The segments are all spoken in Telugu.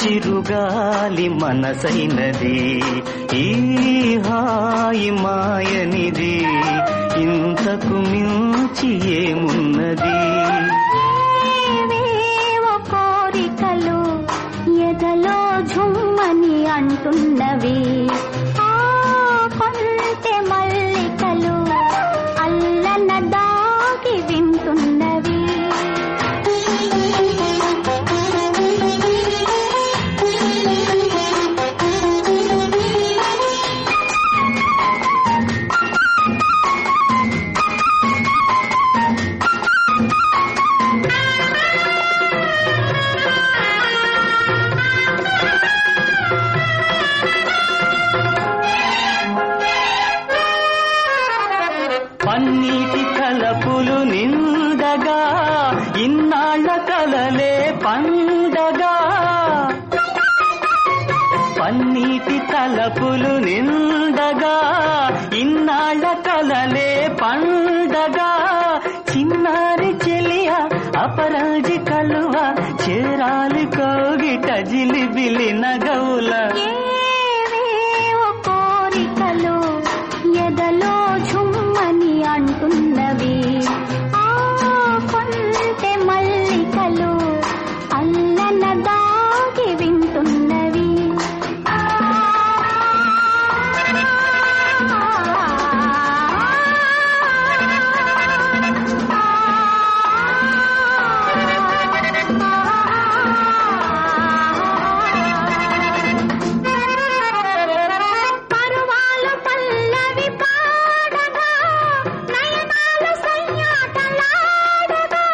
చిరుగాలి మనసైనది ఈ హాయి మాయనిది ఇంతకు మించి ఏమున్నది ఏవేవో కోరికలు ఎదలో ఝుమ్మని అంటున్నవి ఆ కొంటె మల్లికలు అల్లన దాగి వింటున్నవి పన్నీటి కలపులు నిండగా ఇన్నాళ్ళ కలలే పండగా పన్నీటి తలపులు నిండగా ఇన్నాళ్ళ కలలే పండగా చిన్నారి చెలియ అపరాజి కలువ చేరాలి కోగిట జిలిబిలి నగవుల ఏవేవో కోరికలు ఎదలో ఝుమ్మని అంటున్నవి ఆ కొంటె మల్లికలు అల్లన దాగి వింటున్నవి పరువాలు పల్లవి పాడగా నయనాలు సయ్యాటలాడగా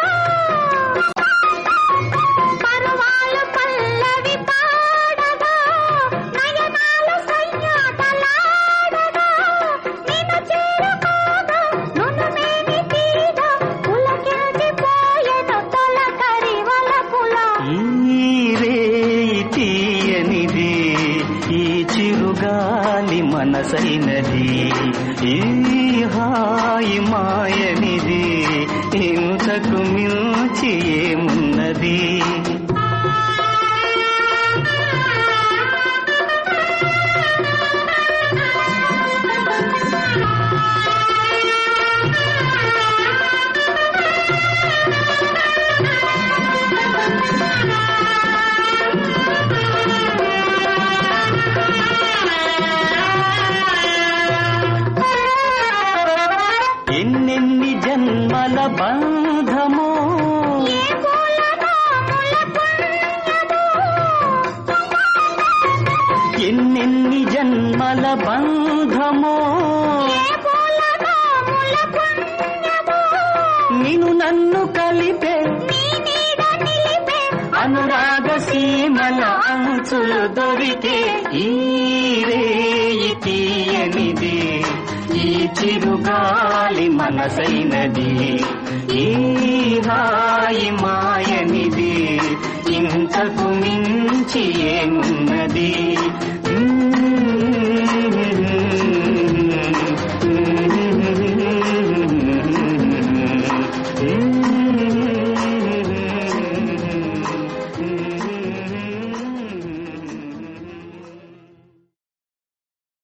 పరువాలు పల్లవి పాడగా నయనాలు సయ్యాటలాడగా నిన్ను చేరుకోగా నునుమేని తీగ పులకించిపోయెను తొలకరి వలపుల ఈ రేయి తీయనిది ఈ చిరుగాలి మనసైనది ఈ హాయి మాయనిది ఇంతకు మించి ఏమున్నది ఎన్నెన్ని జన్మల బంధమో ఏ పూలనో ములపున్నదో ఎన్నెన్ని జన్మల బంధమో ఏ పూలనో ములపున్నదో నిన్ను నన్ను కలిపే నీ నీడ నిలిపే అనురాగ సీమల అంచులు దొరికే ఈ రేయి తీయనిది ఈ చిరుగాలి మనసైనది ఈ హాయి మాయనిది ఇంతకు మించి ఏమున్నది